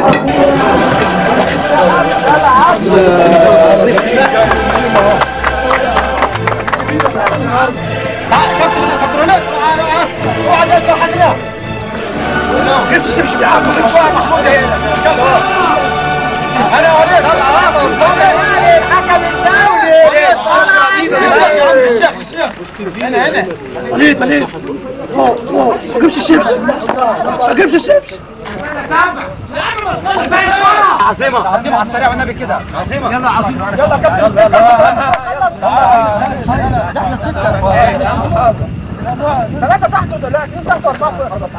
وليد وليد فوق فوق ما جبش الشبش ما جبش الشبش عظيمة عظيمة على السريع والنبي كده عظيمة يلا عظيمة يلا كابتن يلا ثلاثة تحت ولا اثنين تحت واربعة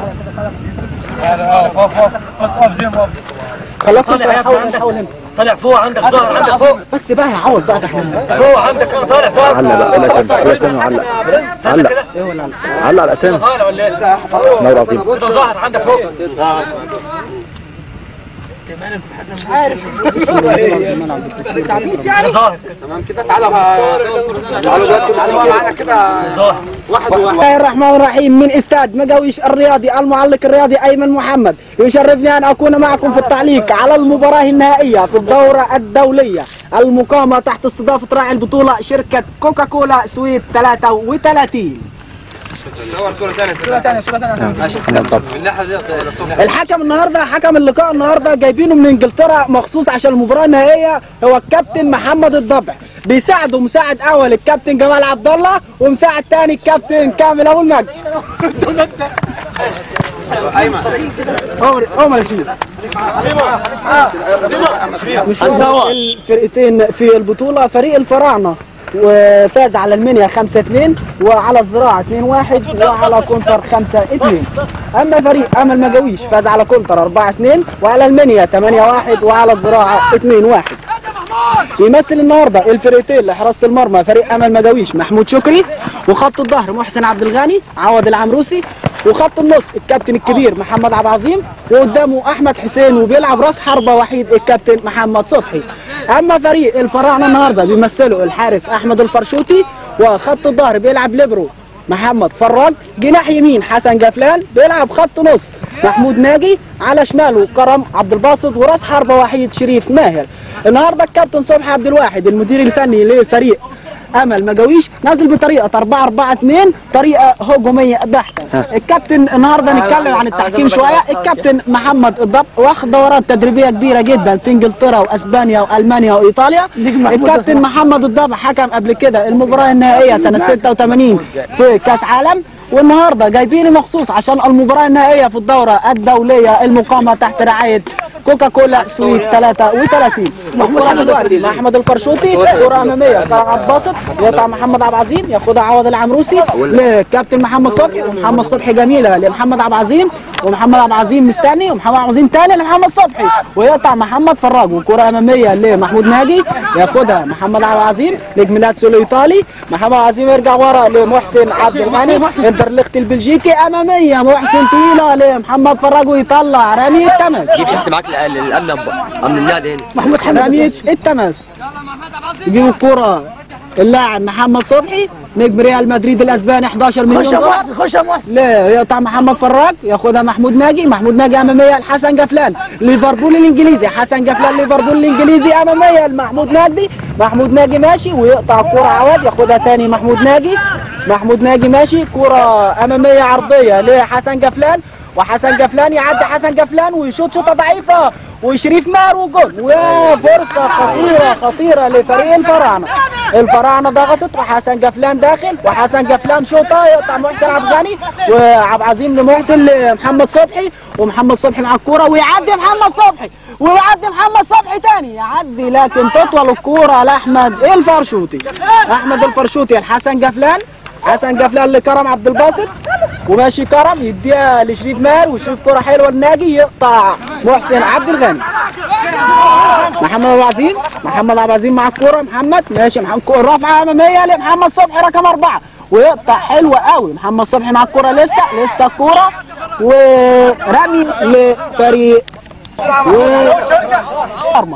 بس اقف زين خلاص طالع فوق عندك طالع فوق عندك ظهر عندك فوق بس بقى هعوض بقى تحت فوق عندك طالع فوق علق بقى الاسامي الاسامي علق علق علق الاسامي طالع ولا ايه؟ نور عظيم كده ظهر عندك فوق ظاهر بسم الله الرحمن الرحيم من استاد مقاويش الرياضي المعلق الرياضي ايمن محمد يشرفني ان اكون معكم في التعليق على المباراة النهائية في الدورة الدولية المقامة تحت استضافة راعي البطولة شركة كوكاكولا سويت 33 الحكم النهارده حكم اللقاء النهارده جايبينه من انجلترا مخصوص عشان المباراه النهائيه هو الكابتن محمد الضبع بيساعده مساعد اول الكابتن جمال عبد الله ومساعد تاني الكابتن كامل ابو المجد عمر عمر رشيد مش الفرقتين في البطوله فريق الفراعنه وفاز على المنيا 5 2 وعلى الزراعه 2 1 وعلى كونتر 5 2 اما فريق امل مجاويش فاز على كونتر 4 2 وعلى المنيا 8 1 وعلى الزراعه 2 1 يمثل النهارده الفرقتين لحراسه المرمى فريق امل مجاويش محمود شكري وخط الظهر محسن عبد الغني عوض العمروسي وخط النص الكابتن الكبير محمد عبد العظيم وقدامه احمد حسين وبيلعب راس حربه وحيد الكابتن محمد صبحي اما فريق الفراعنه النهارده بيمثله الحارس احمد الفرشوتي وخط الظهر بيلعب ليبرو محمد فراج جناح يمين حسن جفلان بيلعب خط نص محمود ناجي على شماله كرم عبد الباسط وراس حربه وحيد شريف ماهر النهارده الكابتن صبحي عبد الواحد المدير الفني لفريق امل مجاويش نازل بطريقه 4 4 2 طريقه هجوميه بحته الكابتن النهارده نتكلم عن التحكيم شويه الكابتن محمد الضب واخد دورات تدريبيه كبيره جدا في انجلترا واسبانيا والمانيا وايطاليا الكابتن محمد الضب حكم قبل كده المباراه النهائيه سنه 86 في كاس عالم والنهارده جايبيني مخصوص عشان المباراه النهائيه في الدوره الدوليه المقامه تحت رعايه كوكا كولا سويت 33 محمود دلوقتي مع احمد الفرشوطي كره اماميه طلع عبد الباسط يقطع محمد عبد العظيم ياخدها عوض العمروسي لكابتن محمد صبحي ومحمد صبحي جميله لمحمد عبد العظيم ومحمد عبد العظيم مستني ومحمد عبد العظيم تاني لمحمد صبحي ويقطع محمد فراج وكره اماميه لمحمود ناجي ياخدها محمد عبد العظيم لجميلاتسو الايطالي محمد عبد العظيم يرجع ورا لمحسن عبد الغني انترلخت البلجيكي اماميه محسن طويله لمحمد فراج ويطلع رمي التمس جيب بس معاك ال- الامن امن النادي هنا محمود حمامي التمس يجيب الكرة اللاعب محمد صبحي نجم ريال مدريد الاسباني 11 مليون خش يا دولار محسن خش يا محسن لا يقطع محمد فراج ياخدها محمود ناجي محمود ناجي اماميه لحسن جفلان ليفربول الانجليزي حسن جفلان ليفربول الانجليزي اماميه لمحمود ناجي محمود ناجي ماشي ويقطع الكرة عواد ياخدها تاني محمود ناجي محمود ناجي ماشي كرة اماميه عرضيه لحسن جفلان وحسن جفلان يعدي حسن جفلان ويشوط شوطه ضعيفه وشريف ماهر وجول وفرصه خطيره خطيره لفريق الفراعنه الفراعنه ضغطت وحسن جفلان داخل وحسن جفلان شوطه يقطع محسن عبد الغني وعبد العظيم لمحسن لمحمد صبحي ومحمد صبحي مع الكوره ويعدي محمد صبحي ويعدي محمد صبحي تاني يعدي لكن تطول الكوره لاحمد الفرشوطي احمد الفرشوطي لحسن جفلان حسن جفلان لكرم عبد الباسط وماشي كرم يديها لشريف مال وشريف كرة حلوة الناجي يقطع محسن عبد الغني محمد ابو عزيز محمد ابو عزيز مع الكوره محمد ماشي محمد كرة رافعه اماميه لمحمد صبحي رقم اربعه ويقطع حلوة قوي محمد صبحي مع الكوره لسه لسه الكوره ورمي لفريق و مرمى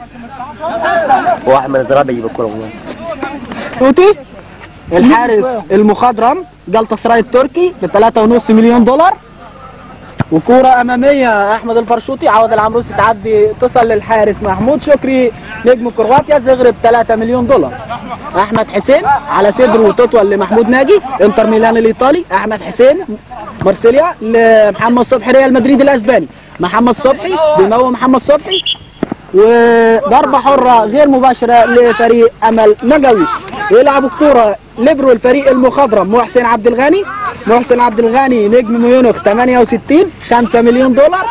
هو احمد الزرابي يجيب الكوره والله توتي الحارس المخضرم جلطة سراي التركي ب 3.5 مليون دولار وكورة أمامية أحمد الفرشوطي عوض العمروسي تعدي تصل للحارس محمود شكري نجم كرواتيا زغرب 3 مليون دولار أحمد حسين على صدره تطول لمحمود ناجي انتر ميلان الإيطالي أحمد حسين مارسيليا لمحمد صبحي ريال مدريد الأسباني محمد صبحي بيمول محمد صبحي وضربة حرة غير مباشرة لفريق أمل مجاويش يلعب الكرة ليبرو الفريق المخضرم محسن عبد الغني محسن عبد الغني نجم ميونخ 68 5 مليون دولار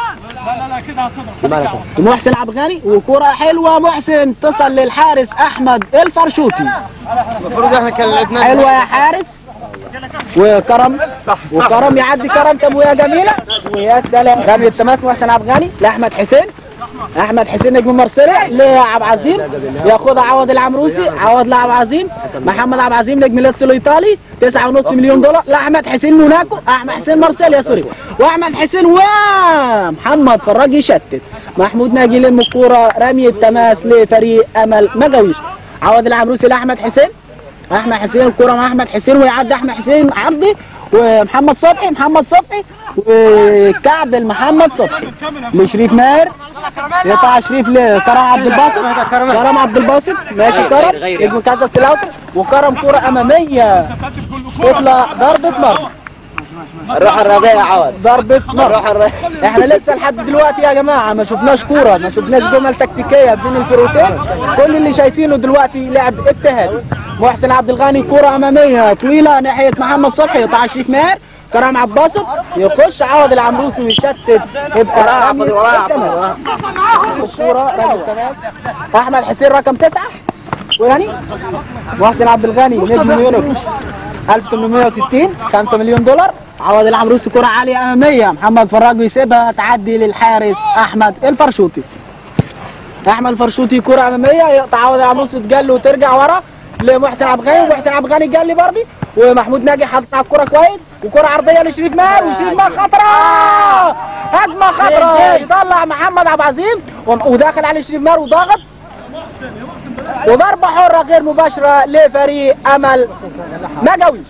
محسن عبد الغني وكرة حلوة محسن تصل للحارس أحمد الفرشوطي المفروض احنا كان لعبنا حلوة يا حارس وكرم وكرم يعدي كرم تمويه جميله ويا سلام رمي التماس محسن عبد الغني لاحمد حسين احمد حسين نجم مرسلة لعب عظيم ياخدها عوض العمروسي عوض لاعب عظيم محمد عبد العظيم نجم لاتسيو الايطالي 9.5 مليون دولار لاحمد حسين موناكو احمد حسين مرسلة سوري واحمد حسين ومحمد فراج يشتت محمود ناجي يلم الكوره رمي التماس لفريق امل مجاويش عوض العمروسي لاحمد حسين احمد حسين الكرة مع احمد حسين ويعدي احمد حسين عبدي ومحمد صبحي محمد صبحي وكعب محمد صبحي لشريف ماهر يقطع شريف لكرم عبد الباسط كرم عبد الباسط ماشي كرم ابن كذا سلاوتر وكرم كرة امامية تطلع ضربة مرمى الروح الربيع عوض ضربة مرمى احنا لسه لحد دلوقتي يا جماعة ما شفناش كورة ما شفناش جمل تكتيكية بين الفرقتين كل اللي شايفينه دلوقتي لعب اتهاد محسن عبد الغني كرة أمامية طويلة ناحية محمد صبحي يقطع شريف ماهر كرم عباسط يخش عوض العمروسي ويشتت يبقى رمي التماس. الصورة رمي التماس. أحمد حسين رقم تسعة ويعني محسن عبد الغني نجم ميونخ 1860 5 مليون دولار عوض العمروسي كرة عالية أمامية محمد فراج يسيبها تعدي للحارس أحمد الفرشوطي أحمد الفرشوطي كرة أمامية يقطع عوض العمروسي تجلي وترجع ورا لمحسن عبد الغني ومحسن عبد الغني جلي برضه ومحمود ناجي حاطط على الكرة كويس وكرة عرضية لشريف ماهر وشريف ماهر خطرة هجمة خطرة يطلع محمد عبد العظيم وداخل على شريف ماهر وضاغط وضربة حرة غير مباشرة لفريق أمل مجاويش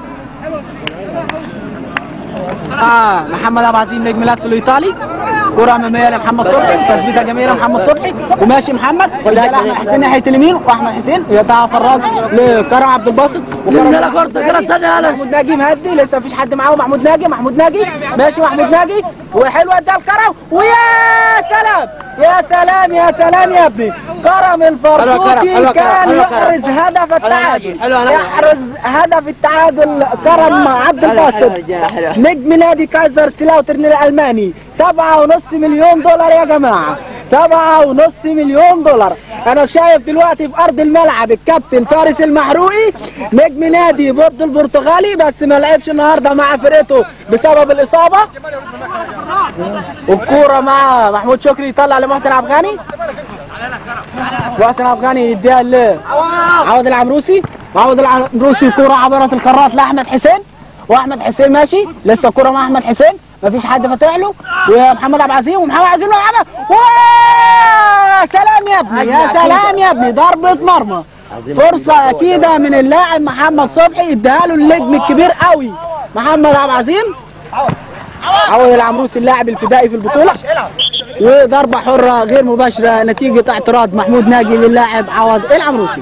آه محمد عبد العزيز نجم لاتسيو الايطالي كرة أمامية لمحمد صبحي تثبيتة جميلة محمد صبحي وماشي محمد وجاء أحمد حسين ناحية اليمين وأحمد حسين يقطع فراج لكرم عبد الباسط وكرم لا فرصة كرة ثانية يا محمود ناجي مهدي لسه مفيش حد معاه محمود ناجي محمود ناجي ماشي محمود ناجي وحلوه ده الكرم ويا سلام يا سلام يا سلام يا ابني كرم الفرشوطي كان يحرز هدف التعادل يحرز هدف التعادل كرم عبد الباسط نجم نادي كايزر سلاوترن الالماني سبعة ونص مليون دولار يا جماعة سبعة ونص مليون دولار انا شايف دلوقتي في ارض الملعب الكابتن فارس المحروقي نجم نادي بورتو البرتغالي بس ما لعبش النهارده مع فرقته بسبب الاصابة والكورة مع محمود شكري يطلع لمحسن عبد الغني محسن عبد الغني يديها لعوض العمروسي عوض العمروسي كورة عبرت القارات لاحمد حسين واحمد حسين ماشي لسه الكرة مع احمد حسين مفيش حد فاتح له ومحمد عبد العزيز ومحمد عبد العزيز لعبها يا سلام يا ابني يا سلام يا ابني ضربة مرمى فرصة أكيدة من اللاعب محمد صبحي اداها له النجم الكبير قوي محمد عبد العزيز عوض العمروسي اللاعب الفدائي في البطولة وضربة حرة غير مباشرة نتيجة اعتراض محمود ناجي للاعب عوض العمروسي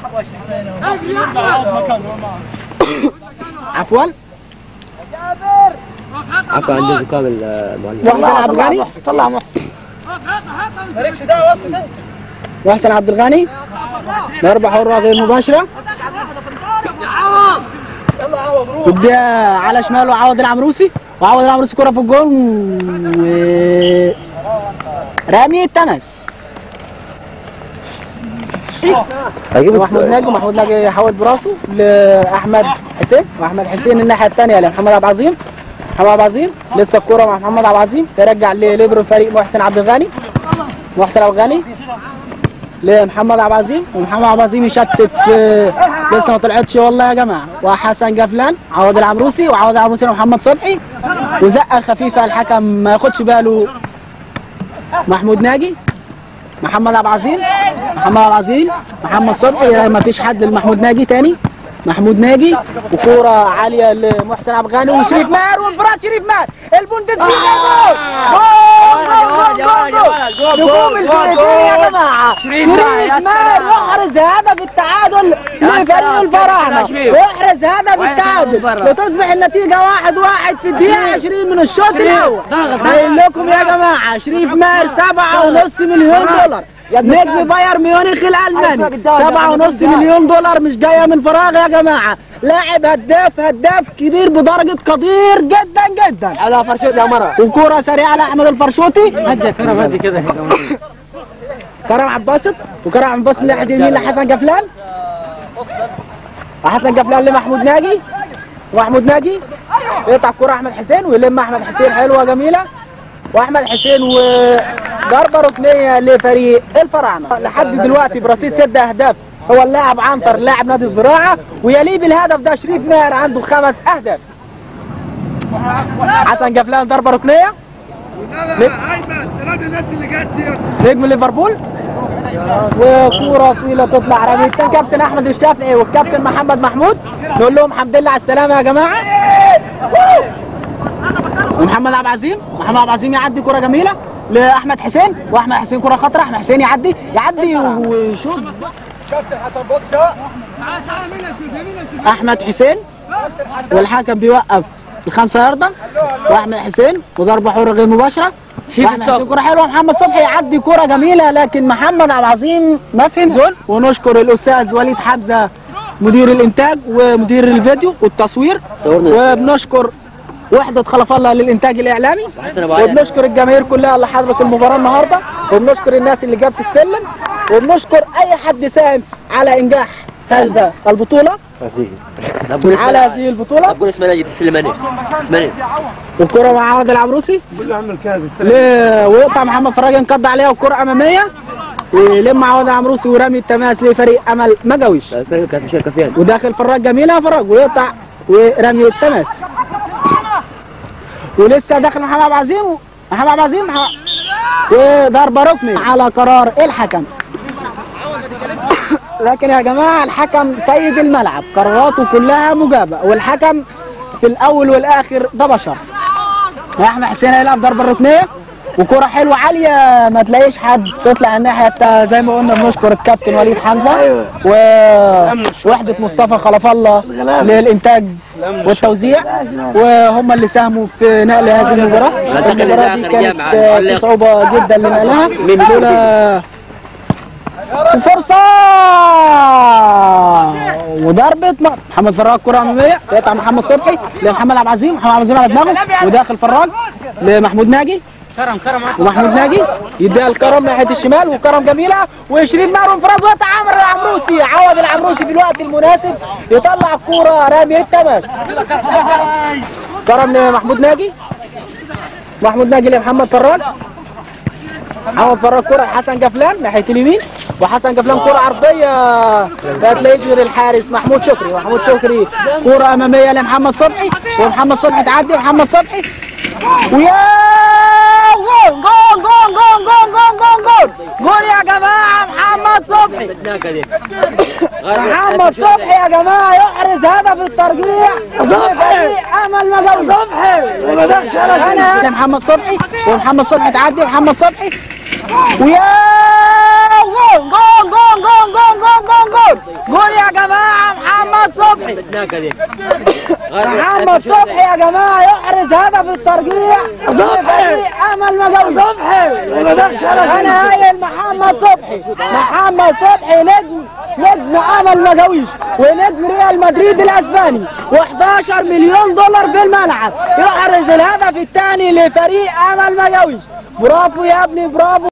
عفوا عفوا عندي زكام المعلم محسن عبد الغني طلع محسن محسن عبد الغني ضربة حرة غير مباشرة وديها على شماله عوض العمروسي وعوض العمروسي كرة في الجول و... رامي التمس هجيب محمود ناجي ومحمود ناجي يحول براسه لاحمد حسين واحمد حسين الناحيه الثانيه لمحمد عبد العظيم محمد عبد العظيم لسه الكوره مع محمد عبد العظيم يرجع لليبرو الفريق محسن عبد الغني محسن عبد الغني لمحمد عبد العظيم ومحمد عبد العظيم يشتت آه، لسه ما طلعتش والله يا جماعه وحسن جفلان عوض العمروسي وعوض العمروسي ومحمد صبحي وزقه خفيفه الحكم ما ياخدش باله محمود ناجي محمد عبد العظيم محمد عبد العظيم محمد صبحي ما فيش حد لمحمود ناجي تاني محمود ناجي وكوره عاليه لمحسن عبد الغني وشريف ماهر وانفراد شريف ماهر البوندسليغا جول جول جول جول نجوم الفريقين يا جماعه شريف ماهر يحرز هدف التعادل لفريق الفراعنه يحرز هدف التعادل وتصبح النتيجه واحد واحد في الدقيقه 20 من الشوط الاول قايل لكم يا جماعه شريف ماهر سبعة ونص مليون دولار نجم بايرن ميونخ الالماني سبعة ونص مليون دولار مش جايه من فراغ يا جماعه لاعب هداف هداف كبير بدرجه قدير جدا جدا على فرشوت يا مرة وكرة سريعة لأحمد الفرشوطي هدي كرم هدي كده كرم عباسط وكرم عباسط من ناحية اليمين لحسن جفلان وحسن جفلان لمحمود ناجي ومحمود ناجي يقطع كرة أحمد حسين ويلم أحمد حسين حلوة جميلة وأحمد حسين وضربة ركنية لفريق الفراعنة لحد دلوقتي برصيد ست أهداف هو اللاعب عنتر لاعب نادي الزراعة ويليه بالهدف ده شريف ماهر عنده خمس أهداف حسن جفلان ضربة ركنية ايمن سلام للناس اللي جت دي نجم ليفربول وكورة طويلة تطلع رمي كان كابتن احمد الشافعي والكابتن محمد محمود نقول لهم الحمد لله على السلامة يا جماعة ومحمد عبد العزيم محمد عبد العزيم يعدي كرة جميلة لأحمد حسين وأحمد حسين كرة خطرة أحمد حسين يعدي يعدي ويشوط أحمد حسين والحكم بيوقف الخمسة ياردة وأحمد حسين وضربة حرة غير مباشرة أحمد حسين كرة حلوة محمد صبحي يعدي كرة جميلة لكن محمد عبد العظيم ما فهم زول ونشكر الأستاذ وليد حمزة مدير الإنتاج ومدير الفيديو والتصوير صورنا وبنشكر وحدة خلف الله للإنتاج الإعلامي وحسن أبو علي. وبنشكر الجماهير كلها اللي حضرت المباراة النهاردة وبنشكر الناس اللي جابت السلم وبنشكر أي حد ساهم على إنجاح هذا البطولة على هذه البطولة أقول اسمه نجد السلماني اسماني والكرة مع عوض العبروسي ل- ويقطع محمد فراج انقض عليها والكرة أمامية ويلم عوض العبروسي ورمي التماس لفريق أمل مجاويش كانت مشاركة فيها وداخل فراج جميلة يا فراج ويقطع ورمي التماس ولسه داخل محمد عبد العزيم محمد عبد العزيم ح- وضربة ركني على قرار الحكم لكن يا جماعة الحكم سيد الملعب قراراته كلها مجابة والحكم في الأول والآخر ده بشر أحمد حسين هيلعب ضربة ركنية وكرة حلوة عالية ما تلاقيش حد تطلع الناحية التا- زي ما قلنا بنشكر الكابتن وليد حمزة ووحدة مصطفى خلف الله للإنتاج والتوزيع وهم اللي ساهموا في نقل هذه المباراة المباراة دي كانت آه، في صعوبة جدا لنقلها لولا الفرصة وضربة م- محمد فراج كرة أمامية يقطع محمد صبحي لمحمد عبد العزيم محمد عبد العزيم على دماغه وداخل فراج لمحمود ناجي كرم كرم ومحمود ناجي يديها الكرم ناحية الشمال وكرم جميلة وشريف مهر وانفراد وقت عمرو العمروسي عوض العمروسي في الوقت المناسب يطلع الكورة رامي التماس كرم لمحمود ناجي محمود ناجي لمحمد فراج محمد فراج كرة لحسن جفلان ناحية اليمين وحسن جفلان كرة عرضية لا تلاقيش غير الحارس محمود شكري محمود شكري كرة أمامية لمحمد صبحي ومحمد صبحي تعدي محمد صبحي ويا جول جول جول جول جول جول جول جول جول يا جماعة محمد صبحي محمد صبحي يا جماعة يحرز هدف الترجيع صبحي أمل مجاوي صبحي أنا محمد صبحي ومحمد صبحي تعدي محمد صبحي ويا جول جول جول جول جول جول جول جول جول يا جماعة محمد صبحي محمد صبحي يا جماعة يحرز هدف الترجيع صبحي أمل مجاوي صبحي أنا قايل محمد صبحي محمد صبحي نجم نجم أمل مجاويش ونجم ريال مدريد الأسباني و11 مليون دولار في الملعب يحرز الهدف الثاني لفريق أمل مجاويش برافو يا ابني برافو